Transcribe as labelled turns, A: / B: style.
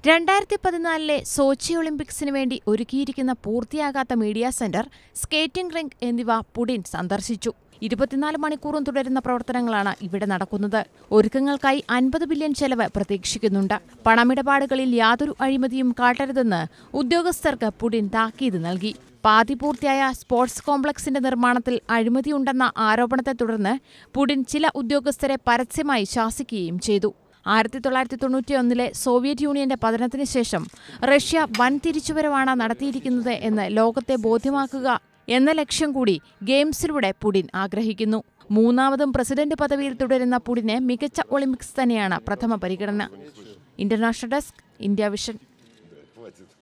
A: രണ്ടായിരത്തി പതിനാലിലെ സോച്ചി ഒളിമ്പിക്സിന് വേണ്ടി ഒരുക്കിയിരിക്കുന്ന പൂർത്തിയാകാത്ത മീഡിയ സെന്റർ സ്കേറ്റിംഗ് റിംഗ് എന്നിവ പുടിൻ സന്ദർശിച്ചു ഇരുപത്തിനാല് മണിക്കൂറും തുടരുന്ന പ്രവർത്തനങ്ങളാണ് ഇവിടെ നടക്കുന്നത് ഒരുക്കങ്ങൾക്കായി അൻപത് ബില്യൺ ചെലവ് പ്രതീക്ഷിക്കുന്നുണ്ട് പണമിടപാടുകളിൽ യാതൊരു അഴിമതിയും കാട്ടരുതെന്ന് ഉദ്യോഗസ്ഥർക്ക് പുടിൻ താക്കീത് നൽകി പാതി പൂർത്തിയായ സ്പോർട്സ് കോംപ്ലക്സിന്റെ നിർമ്മാണത്തിൽ അഴിമതിയുണ്ടെന്ന ആരോപണത്തെ തുടർന്ന് പുടിൻ ചില ഉദ്യോഗസ്ഥരെ പരസ്യമായി ശാസിക്കുകയും ചെയ്തു ആയിരത്തി തൊള്ളായിരത്തി തൊണ്ണൂറ്റിയൊന്നിലെ സോവിയറ്റ് യൂണിയന്റെ പതനത്തിന് ശേഷം റഷ്യ വൻ തിരിച്ചുവരവാണ് നടത്തിയിരിക്കുന്നത് എന്ന് ലോകത്തെ ബോധ്യമാക്കുക എന്ന ലക്ഷ്യം കൂടി ഗെയിംസിലൂടെ പുടിൻ ആഗ്രഹിക്കുന്നു മൂന്നാമതും പ്രസിഡന്റ് പദവിയിൽ തുടരുന്ന പുടിന് മികച്ച ഒളിമ്പിക്സ് തന്നെയാണ് പ്രഥമ പരിഗണന ഇന്റർനാഷണൽ ഡെസ്ക് ഇന്ത്യ വിഷൻ